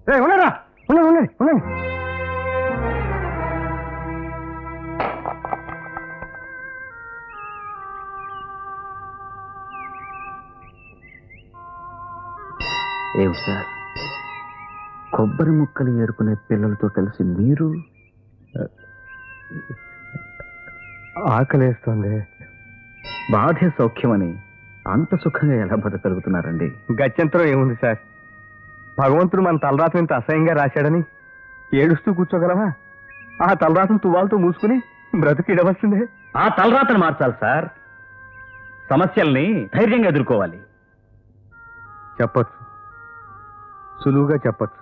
ఏ ఉన్నారా ఉండండి ఉండండి ఉండండి ఏం సార్ కొబ్బరి ముక్కలు ఏరుకునే పిల్లలతో కలిసి మీరు ఆకలేస్తుంది బాధే సౌఖ్యమని అంత సుఖంగా ఎలా బతకగలుగుతున్నారండి గత్యంతరం ఏముంది సార్ భగవంతుడు మన తలరాతను ఇంత అసహ్యంగా రాశాడని ఏడుస్తూ కూర్చోగలమా ఆ తలరాతను తువాలతో మూసుకుని బ్రతికిడవలసిందే ఆ తలరాతను మార్చాలి సార్ సమస్యల్ని ధైర్యంగా ఎదుర్కోవాలి చెప్పచ్చు సులువుగా చెప్పచ్చు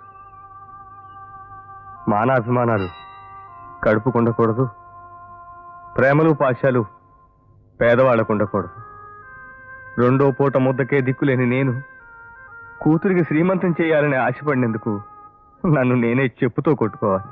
మానాభిమానాలు కడుపు ఉండకూడదు ప్రేమలు పాశాలు పేదవాళ్ళకు ఉండకూడదు రెండో పూట ముద్దకే దిక్కులేని నేను కూతురికి శ్రీమంతం చేయాలని ఆశపడినందుకు నన్ను నేనే చెప్పుతో కొట్టుకోవాలి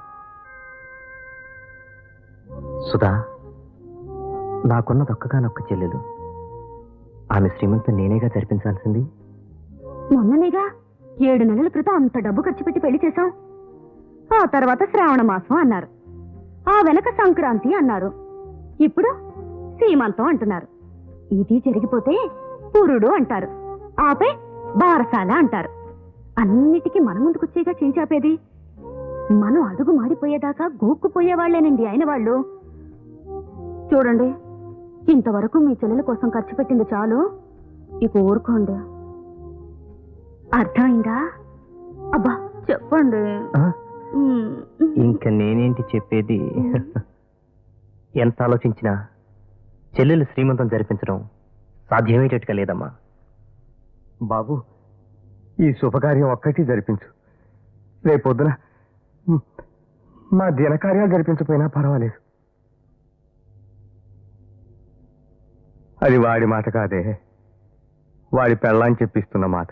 సుధా నాకున్నది ఒక్కగానొక్క చెల్లెలు ఆమె శ్రీమంతం నేనేగా జరిపించాల్సింది మొన్ననేగా ఏడు నెలల క్రితం అంత డబ్బు ఖర్చు పెట్టి పెళ్లి చేశాం ఆ తర్వాత శ్రావణ మాసం అన్నారు ఆ వెనక సంక్రాంతి అన్నారు ఇప్పుడు సీమంతం అంటున్నారు ఇది జరిగిపోతే పురుడు అంటారు ఆపై బారసాల అంటారు అన్నిటికీ మన ముందుకొచ్చేగా చేంచాపేది మనం అడుగు మాడిపోయేదాకా గోక్కుపోయేవాళ్లేనండి అయిన వాళ్ళు చూడండి ఇంతవరకు మీ చెల్లెల కోసం ఖర్చు పెట్టింది చాలు ఇక ఊరుకోండి అర్థమైందా అబ్బా చెప్పండి మ్మ్. ఇంకా నేనేంటి చెప్పేది ఎంత ఆలోచించినా చెల్లెలు శ్రీమంతం జరిపించడం సాధ్యమయ్యేటట్టుగా లేదమ్మా బాబు ఈ శుభకార్యం ఒక్కటి జరిపించు రేపొద్దున మ్, మా దినకార్యాలు జరిపించకపోయినా పర్వాలేదు అది వాడి మాట కాదే వాడి పెళ్ళాన్ని చెప్పిస్తున్న మాట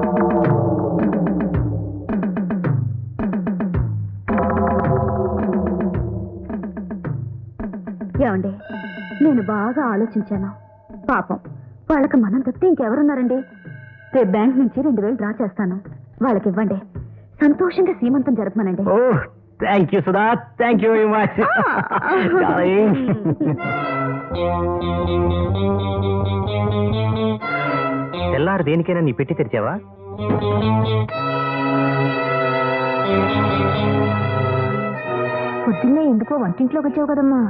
ఏమండి నేను బాగా ఆలోచించాను పాపం వాళ్ళకి మనం తప్పితే ఇంకెవరున్నారండి రేపు బ్యాంక్ నుంచి రెండు వేలు డ్రా చేస్తాను వాళ్ళకి ఇవ్వండి సంతోషంగా సీమంతం జరపమనండి ఓ thank you Sudha thank you very much తెల్లారు దేనికైనా నీ పెట్టి తెరిచావా పొద్దున్నే ఎందుకో వంటింట్లోకి వచ్చావు కదమ్మా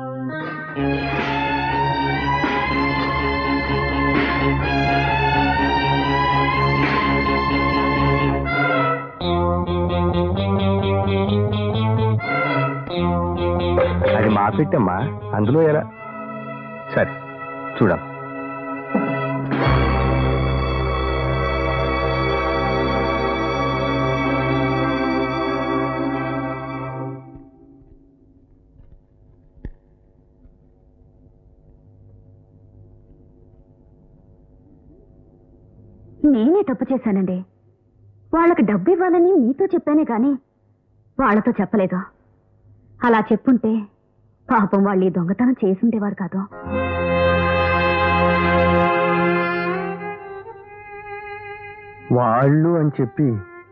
అది మా పెట్టమ్మా అందులో ఎలా సరే చూడం నేనే తప్పు చేశానండి వాళ్ళకి డబ్బు ఇవ్వాలని మీతో చెప్పానే గాని వాళ్ళతో చెప్పలేదు అలా చెప్పుంటే పాపం వాళ్ళు ఈ దొంగతనం చేసుండేవారు కాదు వాళ్ళు అని చెప్పి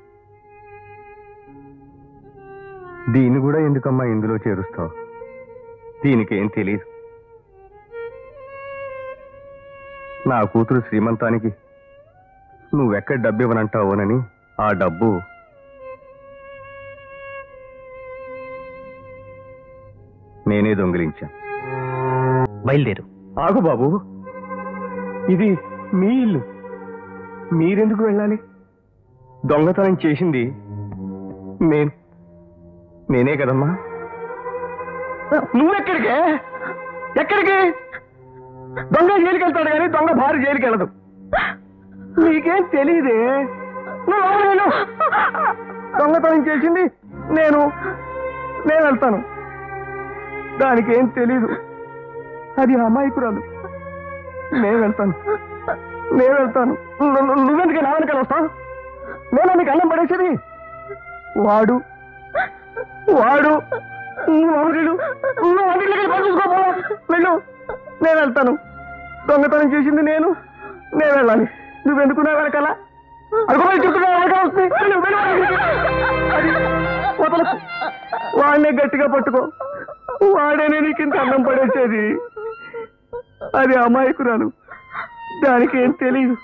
దీన్ని కూడా ఎందుకమ్మా ఇందులో చేరుస్తావు దీనికేం తెలియదు నా కూతురు శ్రీమంతానికి నువ్వెక్కడ డబ్బు ఇవ్వనంటావోనని ఆ డబ్బు నేనే దొంగిలించాను బయలుదేరు ఆగు బాబు ఇది మీ ఇల్లు మీరెందుకు వెళ్ళాలి దొంగతనం చేసింది నేను నేనే కదమ్మా నువ్వెక్కడికే ఎక్కడికి దొంగ జైలుకి వెళ్తాడు కానీ దొంగ భార్య జైలుకి వెళ్ళదు నీకేం తెలియదే నువ్వు లోపలికి వెళ్ళు. దొంగతనం చేసింది నేను నేను వెళ్తాను దానికి ఏం తెలీదు అది అమాయకురాలు నేను వెళ్తాను నేను వెళ్తాను ను- ను- నువ్వెందుకు నా వెనకాల వస్తావు నేను నీకు అన్నం పడేసేది వాడు వాడు నువ్వు అవరీడు నువ్వు అవరీలకి పని చూసుకోపో వెళ్ళు నేను వెళ్తాను దొంగతనం చేసింది నేను నేను వెళ్ళాలి నువ్వెందుకు నా వెనకాల అడుగు పోయి చుట్టూ అలాగే వస్తుంది వెళ్ళు, వెళ్ళు, వెళ్ళు. అది వదలకు వాడినే గట్టిగా పట్టుకో వాడేనే నీకు ఇంత అన్నం పడేసేది అది అమాయకురాలు దానికి ఏం తెలియదు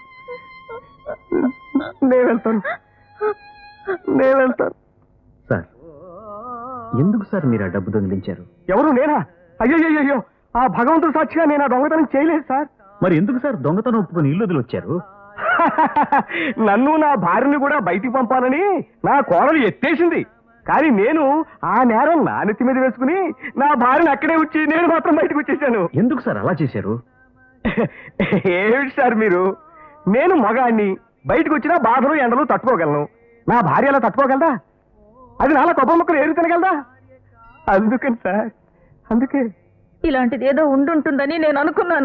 నేను వెళ్తాను నేను వెళ్తాను సార్ ఎందుకు సార్ మీరు ఆ డబ్బు దొంగిలించారు ఎవరు నేనా అయ్యో అయ్యో ఆ భగవంతుడు సాక్షిగా నేను ఆ దొంగతనం చేయలేదు సార్ మరి ఎందుకు సార్ దొంగతనం ఒప్పుకొని ఇల్లు వదిలి వచ్చారు నన్ను నా భార్యని కూడా బయటికి పంపాలని నా కోడలు ఎత్తేసింది కానీ నేను ఆ నేరం నా నెత్తి మీద వేసుకుని నా భార్యని అక్కడే వచ్చి నేను మాత్రం బయటకు వచ్చేసాను ఎందుకు సార్ అలా చేశారు ఏమిటి సార్ మీరు నేను మగాణ్ణి బయటకు వచ్చినా బాధలు ఎండలు తట్టుకోగలను నా భార్య అలా తట్టుకోగలదా అది నాలా కొబ్బరి ముక్కలు ఏరు తినగలదా అందుకని సార్ అందుకే ఇలాంటిది ఏదో ఉండుంటుందని నేను అనుకున్నాను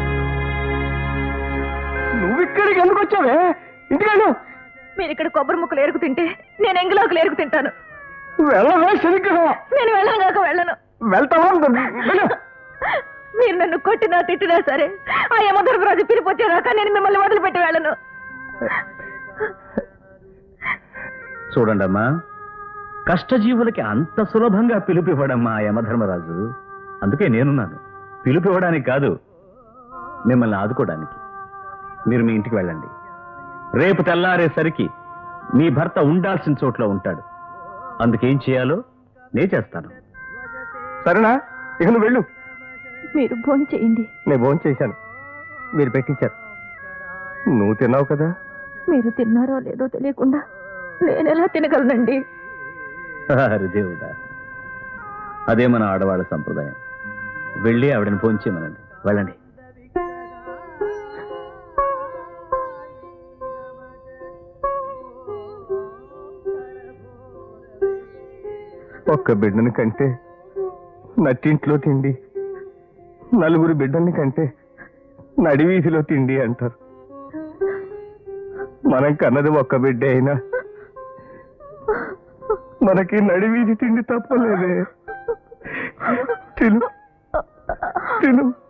నువ్వు ఇక్కడికి ఎందుకు వచ్చావే ఇంటికెళ్ళు మీరు ఇక్కడ కొబ్బరి ముక్కలు ఏరుకు తింటే నేను ఎంగిలోకి ఏరుకు తింటాను వెళ్ళవే శనిగ్రహం నేను వెళ్ళను కాక వెళ్ళను వెళ్తావా వెళ్ళు మీరు నన్ను కొట్టినా తిట్టినా సరే ఆ యమధర్మరాజు పిలిపి వచ్చేదాకా నేను మిమ్మల్ని వదిలిపెట్టి వెళ్ళను చూడండమ్మా కష్టజీవులకి అంత సులభంగా పిలుపివ్వడమ్మా ఆ యమధర్మరాజు అందుకే నేనున్నాను పిలుపివ్వడానికి కాదు మిమ్మల్ని ఆదుకోవడానికి మీరు మీ ఇంటికి వెళ్ళండి రేపు తెల్లారేసరికి మీ భర్త ఉండాల్సిన చోట్ల ఉంటాడు అందుకేం చేయాలో నే చేస్తాను సరేనా ఇక నువ్వు వెళ్ళు మీరు ఫోన్ చేయండి నేను భోజనం చేశాను మీరు పెట్టించారు నువ్వు తిన్నావు కదా మీరు తిన్నారో లేదో తెలియకుండా నేను ఎలా తినగలనండి హరి దేవుడా అదే మన ఆడవాళ్ళ సంప్రదాయం వెళ్ళి ఆవిడని ఫోన్ చేయమనండి వెళ్ళండి ఒక్క బిడ్డని కంటే నట్టింట్లో తిండి నలుగురు బిడ్డల్ని కంటే నడివీధిలో తిండి అంటారు మనం కన్నది ఒక్క బిడ్డే అయినా మనకి నడివీధి తిండి తప్పలేదే తిను తిను